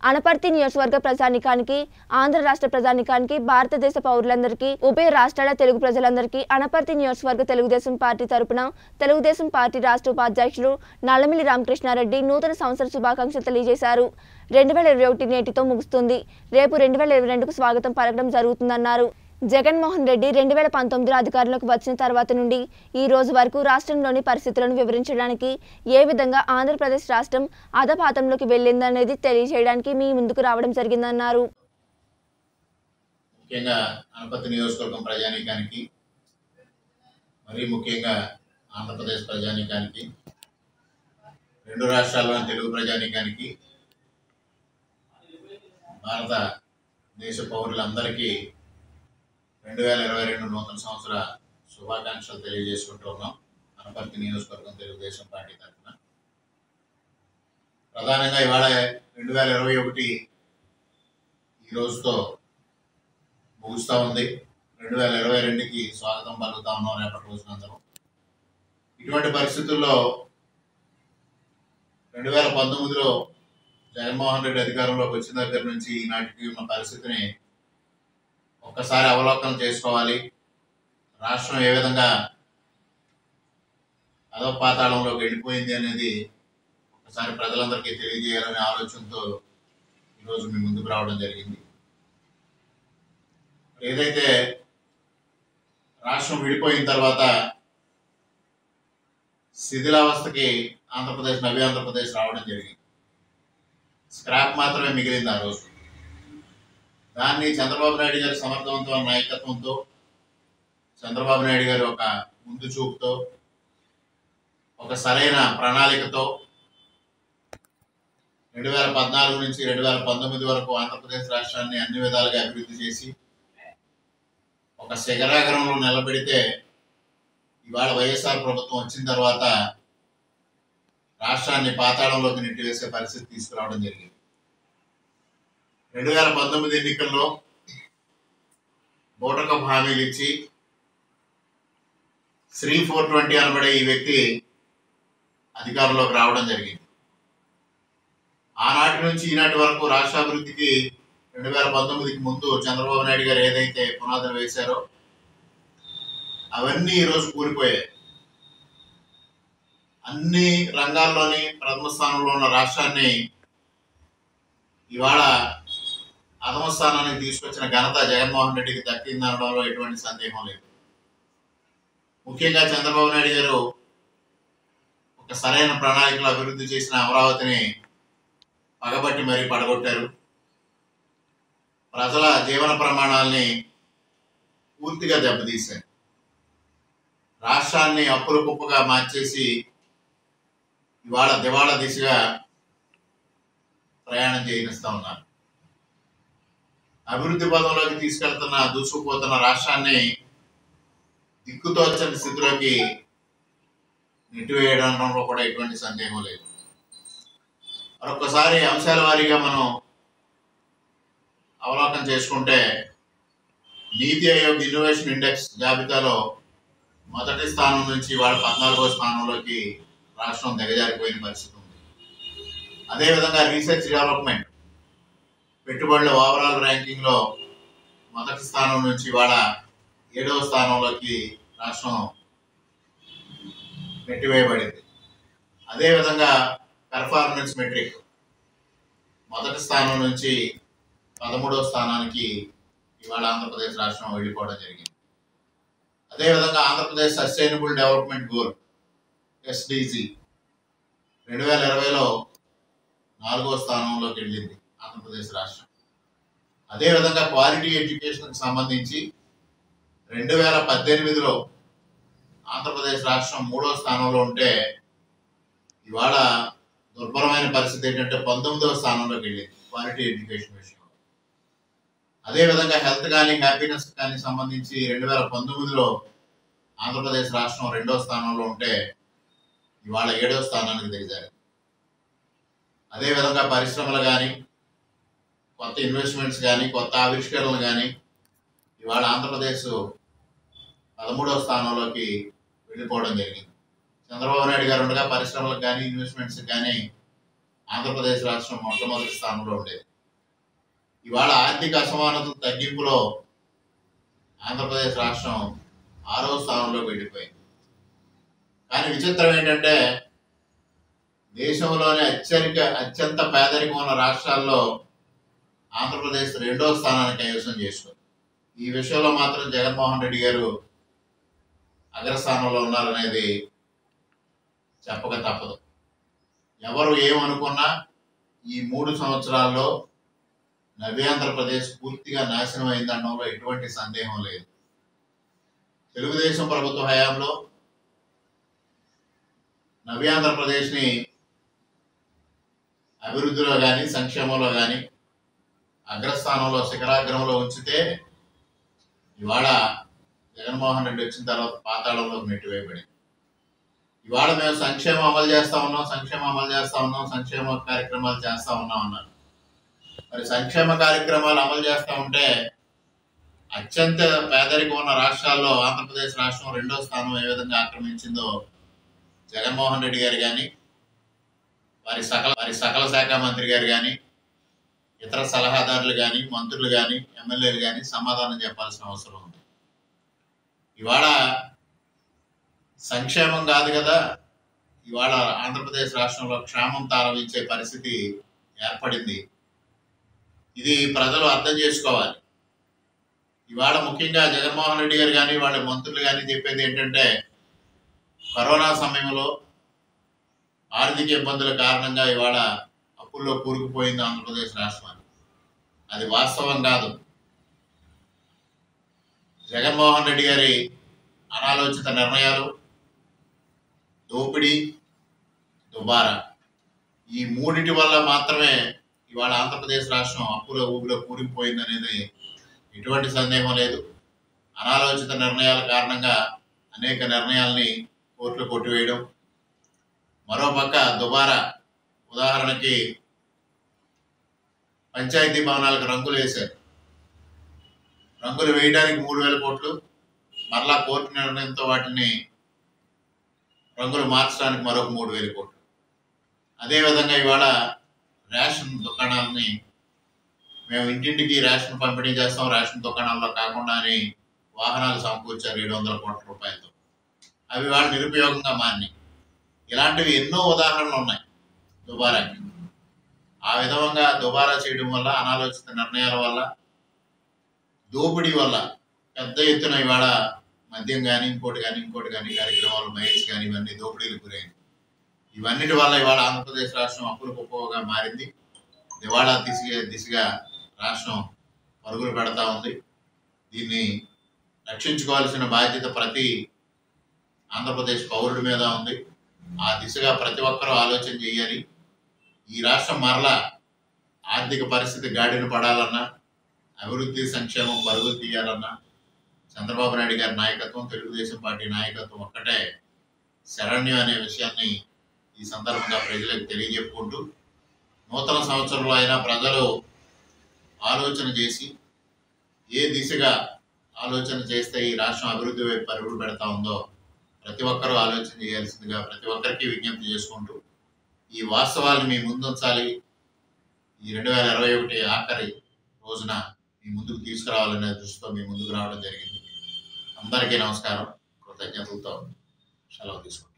అనపర్తి నియోజకవర్గ ప్రజానికానికి ఆంధ్ర రాష్ట్ర ప్రజానికానికి భారతదేశ పౌరులందరికీ ఉభయ రాష్ట్రాల తెలుగు ప్రజలందరికీ అనపర్తి నియోజకవర్గ తెలుగుదేశం పార్టీ తరపున తెలుగుదేశం పార్టీ రాష్ట్ర ఉపాధ్యక్షులు నల్లమిల్లి రామకృష్ణారెడ్డి నూతన సంవత్సర శుభాకాంక్షలు తెలియజేశారు రెండు వేల ఇరవై ఒకటి నేటితో ముగుస్తుంది రేపు రెండు వేల ఇరవై రెండుకు స్వాగతం పలకడం జరుగుతుందన్నారు జగన్మోహన్ రెడ్డి రెండు వేల పంతొమ్మిదిలో అధికారంలోకి వచ్చిన తర్వాత నుండి ఈ రోజు వరకు రాష్ట్రంలోని పరిస్థితులను వివరించడానికి ఏ విధంగా ఆంధ్రప్రదేశ్ రాష్ట్రం అధపాతంలోకి వెళ్ళిందనేది తెలియజేయడానికి మీ ముందుకు రావడం జరిగిందన్నారు ముఖ్యంగా అనపతి నియోజకవర్గం ప్రజానీకానికి మరీ ముఖ్యంగా ఆంధ్రప్రదేశ్ ప్రజానీకానికి రెండు రాష్ట్రాల్లోని తెలుగు ప్రజానీకానికి భారత దేశ పౌరులందరికీ రెండు వేల ఇరవై రెండు నూతన సంవత్సర శుభాకాంక్షలు తెలియజేసుకుంటూ ఉన్నాం అనపర్తి నియోజకవర్గం తెలుగుదేశం పార్టీ తరఫున ప్రధానంగా ఇవాళ రెండు వేల ఇరవై ఒకటి ఈ రోజుతో ముగుస్తూ ఉంది రెండు వేల ఇరవై రెండుకి స్వాగతం పలుకుతా ఉన్నాం రేపటి రోజున అందరం ఇటువంటి పరిస్థితుల్లో రెండు వేల పంతొమ్మిదిలో జగన్మోహన్ రెడ్డి అధికారంలోకి వచ్చిన దగ్గర నుంచి ఈనాటికి ఉన్న పరిస్థితిని ఒక్కసారి అవలోకనం చేసుకోవాలి రాష్ట్రం ఏ విధంగా అధపాతాళంలోకి వెళ్ళిపోయింది అనేది ఒకసారి ప్రజలందరికీ తెలియజేయాలనే ఆలోచనతో ఈరోజు మీ ముందుకు రావడం జరిగింది ఏదైతే రాష్ట్రం విడిపోయిన తర్వాత శిథిలావస్థకి ఆంధ్రప్రదేశ్ నవి ఆంధ్రప్రదేశ్ రావడం జరిగింది స్క్రాప్ మాత్రమే మిగిలింది ఆ రోజు దాన్ని చంద్రబాబు నాయుడు గారి సమర్థవంతమైన నాయకత్వంతో చంద్రబాబు నాయుడు గారి ఒక ముందు చూపుతో ఒక సరైన ప్రణాళికతో రెండు వేల పద్నాలుగు నుంచి రెండు వేల పంతొమ్మిది వరకు ఆంధ్రప్రదేశ్ రాష్ట్రాన్ని అన్ని విధాలుగా అభివృద్ధి చేసి ఒక శిఖరాగ్రంలో నిలబెడితే ఇవాళ వైఎస్ఆర్ ప్రభుత్వం వచ్చిన తర్వాత రాష్ట్రాన్ని పాతాళంలోకి నెట్టివేసే పరిస్థితి తీసుకురావడం జరిగింది రెండు వేల పంతొమ్మిది ఎన్నికల్లో బోటకప్ హామీలు ఇచ్చి శ్రీ ఫోర్ ట్వంటీ అనబడే ఈ వ్యక్తి అధికారంలోకి రావడం జరిగింది ఆనాటి నుంచి ఈనాటి వరకు రాష్ట్రాభివృద్ధికి రెండు వేల పంతొమ్మిదికి ముందు చంద్రబాబు నాయుడు గారు ఏదైతే పునాదులు వేశారో అవన్నీ ఈరోజు కూలిపోయాయి అన్ని రంగాల్లోని ప్రథమ స్థానంలో ఉన్న రాష్ట్రాన్ని ఇవాళ అధమ స్థానానికి తీసుకొచ్చిన ఘనత జగన్మోహన్ రెడ్డికి దక్కిందనడంలో ఎటువంటి సందేహం లేదు ముఖ్యంగా చంద్రబాబు నాయుడు గారు ఒక సరైన ప్రణాళికలు అభివృద్ధి చేసిన అమరావతిని పగబట్టి మరీ పడగొట్టారు ప్రజల జీవన ప్రమాణాల్ని పూర్తిగా దెబ్బతీశారు రాష్ట్రాన్ని అప్పుల కుప్పగా మార్చేసి ఇవాళ దివాళా దిశగా ప్రయాణం చేయనిస్తా ఉన్నారు అభివృద్ధి పదంలోకి తీసుకెళ్తున్న దూసుకుపోతున్న రాష్ట్రాన్ని దిక్కుతోచని స్థితిలోకి నెట్టివేయడంలో కూడా ఎటువంటి సందేహం లేదు మరొకసారి అంశాల వారీగా మనం అవలోకనం చేసుకుంటే నీతి ఆయోగ్ ఇన్నోవేషన్ ఇండెక్స్ జాబితాలో మొదటి స్థానం నుంచి వాళ్ళ పద్నాలుగో స్థానంలోకి రాష్ట్రం దిగజారిపోయిన పరిస్థితి ఉంది అదేవిధంగా రీసెర్చ్ డెవలప్మెంట్ పెట్టుబడుల ఓవరాల్ ర్యాంకింగ్లో మొదటి స్థానం నుంచి వాళ్ళ ఏడవ స్థానంలోకి రాష్ట్రం నెట్టివేయబడింది అదేవిధంగా పెర్ఫార్మెన్స్ మెట్రిక్ మొదటి స్థానం నుంచి పదమూడవ స్థానానికి ఇవాళ ఆంధ్రప్రదేశ్ రాష్ట్రం వెళ్ళిపోవడం జరిగింది అదేవిధంగా Andhra Pradesh sustainable development goal SDG రెండు వేల ఇరవైలో నాలుగో స్థానంలోకి వెళ్ళింది ఆంధ్రప్రదేశ్ రాష్ట్రం అదేవిధంగా క్వాలిటీ ఎడ్యుకేషన్కి సంబంధించి రెండు వేల పద్దెనిమిదిలో ఆంధ్రప్రదేశ్ రాష్ట్రం మూడో స్థానంలో ఉంటే ఇవాళ దుర్భరమైన పరిస్థితి ఏంటంటే పంతొమ్మిదవ స్థానంలోకి వెళ్ళింది క్వాలిటీ ఎడ్యుకేషన్ విషయంలో అదేవిధంగా హెల్త్ కానీ హ్యాపీనెస్ కానీ సంబంధించి రెండు వేల పంతొమ్మిదిలో ఆంధ్రప్రదేశ్ రాష్ట్రం రెండో స్థానంలో ఉంటే ఇవాళ ఏడో స్థానానికి దిగజారు అదేవిధంగా పరిశ్రమలు కానీ కొత్త ఇన్వెస్ట్మెంట్స్ కానీ కొత్త ఆవిష్కరణలు కానీ ఇవాళ ఆంధ్రప్రదేశ్ పదమూడవ స్థానంలోకి వెళ్ళిపోవడం జరిగింది చంద్రబాబు నాయుడు గారు ఉండగా పరిశ్రమలకు కానీ ఇన్వెస్ట్మెంట్స్ కానీ ఆంధ్రప్రదేశ్ రాష్ట్రం మొట్టమొదటి స్థానంలో ఉండేది ఇవాళ ఆర్థిక అసమానతల తగ్గింపులో ఆంధ్రప్రదేశ్ రాష్ట్రం ఆరో స్థానంలో వెళ్ళిపోయింది కానీ విచిత్రం ఏంటంటే దేశంలోనే అత్యధిక అత్యంత పేదరికం ఉన్న రాష్ట్రాల్లో ఆంధ్రప్రదేశ్ రెండో స్థానాన్ని కైవసం చేసుకుంది ఈ విషయంలో మాత్రం జగన్మోహన్ రెడ్డి గారు అగ్రస్థానంలో ఉన్నారనేది చెప్పక తప్పదు ఎవరు ఏమనుకున్నా ఈ మూడు సంవత్సరాల్లో నవ్యాంధ్రప్రదేశ్ పూర్తిగా నాశనం అయిందనడంలో ఎటువంటి సందేహం లేదు తెలుగుదేశం ప్రభుత్వ హయాంలో నవ్యాంధ్రప్రదేశ్ని అభివృద్ధిలో కానీ సంక్షేమంలో కానీ అగ్రస్థానంలో శిఖరాగ్రంలో ఉంచితే ఇవాళ జగన్మోహన్ రెడ్డి వచ్చిన తర్వాత పాతాళంలోకి నెట్టివేయబడింది ఇవాళ మేము సంక్షేమం అమలు చేస్తా ఉన్నాం సంక్షేమం అమలు చేస్తా ఉన్నాం సంక్షేమ కార్యక్రమాలు చేస్తా ఉన్నాం అన్నారు మరి సంక్షేమ కార్యక్రమాలు అమలు చేస్తా ఉంటే అత్యంత పేదరికం ఉన్న రాష్ట్రాల్లో ఆంధ్రప్రదేశ్ రాష్ట్రం రెండో స్థానం ఏ విధంగా ఆక్రమించిందో జగన్మోహన్ రెడ్డి గారు కానీ వారి సకల వారి సకల శాఖ మంత్రి గారు కానీ ఇతర సలహాదారులు కానీ మంత్రులు కానీ ఎమ్మెల్యేలు కానీ సమాధానం చెప్పాల్సిన అవసరం ఉంది ఇవాళ సంక్షేమం కాదు కదా ఇవాళ ఆంధ్రప్రదేశ్ రాష్ట్రంలో క్షేమం తారవించే పరిస్థితి ఏర్పడింది ఇది ప్రజలు అర్థం చేసుకోవాలి ఇవాళ ముఖ్యంగా జగన్మోహన్ రెడ్డి గారు కానీ వాళ్ళ మంత్రులు కానీ చెప్పేది ఏంటంటే కరోనా సమయంలో ఆర్థిక ఇబ్బందుల కారణంగా ఇవాళ అప్పుల్లో కూరుకుపోయింది ఆంధ్రప్రదేశ్ రాష్ట్రం అది వాస్తవం కాదు జగన్మోహన్ రెడ్డి గారి అనాలోచిత నిర్ణయాలు దోపిడీ దుబారా ఈ మూడిటి వల్ల మాత్రమే ఇవాళ ఆంధ్రప్రదేశ్ రాష్ట్రం అప్పుల ఊబిలో కూరుకుపోయింది అనేది ఎటువంటి సందేహం లేదు అనాలోచిత నిర్ణయాల కారణంగా అనేక నిర్ణయాల్ని కోర్టులు కొట్టివేయడం మరోపక్క దుబారా ఉదాహరణకి పంచాయతీ భవనాలకు రంగులు వేశారు రంగులు వేయడానికి మూడు వేల కోట్లు మరలా కోర్టు నిర్ణయంతో వాటిని రంగులు మార్చడానికి మరొక మూడు వేల కోట్లు అదేవిధంగా ఇవాళ రేషన్ దుకాణాలని మేము ఇంటింటికి రేషన్ పంపిణీ చేస్తాం రేషన్ దుకాణాల్లో కాకుండా అని వాహనాలు సమకూర్చారు ఏడు వందల కోట్ల రూపాయలతో అవి వాళ్ళు నిరుపయోగంగా మారినాయి ఇలాంటివి ఎన్నో ఉదాహరణలు ఉన్నాయి దుబారాకి ఆ విధంగా దుబారా చేయడం వల్ల అనాలోచిత నిర్ణయాల వల్ల దోపిడీ వల్ల పెద్ద ఎత్తున ఇవాళ మద్యం కానీ ఇంకోటి కానీ ఇంకోటి కానీ కార్యక్రమాలు మైన్స్ కానీ ఇవన్నీ దోపిడీలు గురైంది ఇవన్నిటి వల్ల ఇవాళ ఆంధ్రప్రదేశ్ రాష్ట్రం అప్పుల కుప్పగా మారింది దివాళా దిశగా దిశగా రాష్ట్రం పరుగులు పెడతా ఉంది దీన్ని రక్షించుకోవాల్సిన బాధ్యత ప్రతి ఆంధ్రప్రదేశ్ పౌరుడి మీద ఉంది ఆ దిశగా ప్రతి ఒక్కరూ ఆలోచన చేయాలి ఈ రాష్ట్రం మరలా ఆర్థిక పరిస్థితి గాడిన పడాలన్నా అభివృద్ధి సంక్షేమం పరుగులు తీయాలన్నా చంద్రబాబు నాయుడు గారి నాయకత్వం తెలుగుదేశం పార్టీ నాయకత్వం ఒక్కటే శరణ్యం అనే విషయాన్ని ఈ సందర్భంగా ప్రజలకు తెలియజెప్పుకుంటూ నూతన సంవత్సరంలో అయినా ప్రజలు ఆలోచన చేసి ఏ దిశగా ఆలోచన చేస్తే ఈ రాష్ట్రం అభివృద్ధి వైపు పరుగులు పెడతా ఉందో ప్రతి ఒక్కరూ ఆలోచన చేయాల్సిందిగా ప్రతి ఒక్కరికి విజ్ఞప్తి చేసుకుంటూ ఈ వాస్తవాలను మీ ముందుంచాలి ఈ రెండు వేల ఇరవై ఒకటి ఆఖరి రోజున మీ ముందుకు తీసుకురావాలనే దృష్టితో మీ ముందుకు రావడం జరిగింది అందరికీ నమస్కారం కృతజ్ఞతలతో సెలవు తీసుకుంటాం